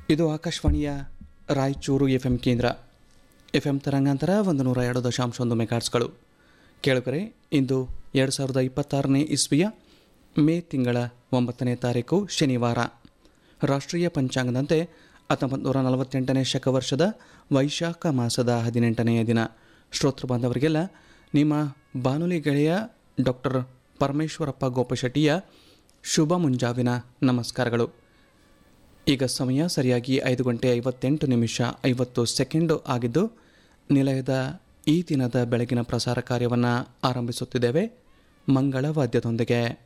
ಇದು ಆಕಾಶವಾಣಿಯ ರಾಯಚೂರು ಎಫ್ ಎಂ ಕೇಂದ್ರ ಎಫ್ ಎಂ ತರಂಗಾಂತರ ಒಂದು ನೂರ ಎರಡು ದಶಾಂಶ ಒಂದು ಮೆಗಾಟ್ಸ್ಗಳು ಕೇಳುಗರೆ ಇಂದು ಎರಡು ಸಾವಿರದ ಇಪ್ಪತ್ತಾರನೇ ಇಸ್ವಿಯ ಮೇ ತಿಂಗಳ ಒಂಬತ್ತನೇ ತಾರೀಕು ಶನಿವಾರ ರಾಷ್ಟ್ರೀಯ ಪಂಚಾಂಗದಂತೆ ಹತ್ತೊಂಬತ್ತು ನೂರ ನಲವತ್ತೆಂಟನೇ ಶಕವರ್ಷದ ವೈಶಾಖ ಮಾಸದ ಹದಿನೆಂಟನೆಯ ದಿನ ಶ್ರೋತೃ ಬಾಂಧವರಿಗೆಲ್ಲ ನಿಮ್ಮ ಬಾನುಲಿ ಗೆಳೆಯ ಡಾಕ್ಟರ್ ಪರಮೇಶ್ವರಪ್ಪ ಗೋಪಶೆಟ್ಟಿಯ ಶುಭ ಮುಂಜಾವಿನ ನಮಸ್ಕಾರಗಳು ಈಗ ಸಮಯ ಸರಿಯಾಗಿ ಐದು ಗಂಟೆ ಐವತ್ತೆಂಟು ನಿಮಿಷ ಐವತ್ತು ಸೆಕೆಂಡು ಆಗಿದ್ದು ನಿಲಯದ ಈ ದಿನದ ಬೆಳಗಿನ ಪ್ರಸಾರ ಕಾರ್ಯವನ್ನು ಆರಂಭಿಸುತ್ತಿದ್ದೇವೆ ಮಂಗಳ ವಾದ್ಯದೊಂದಿಗೆ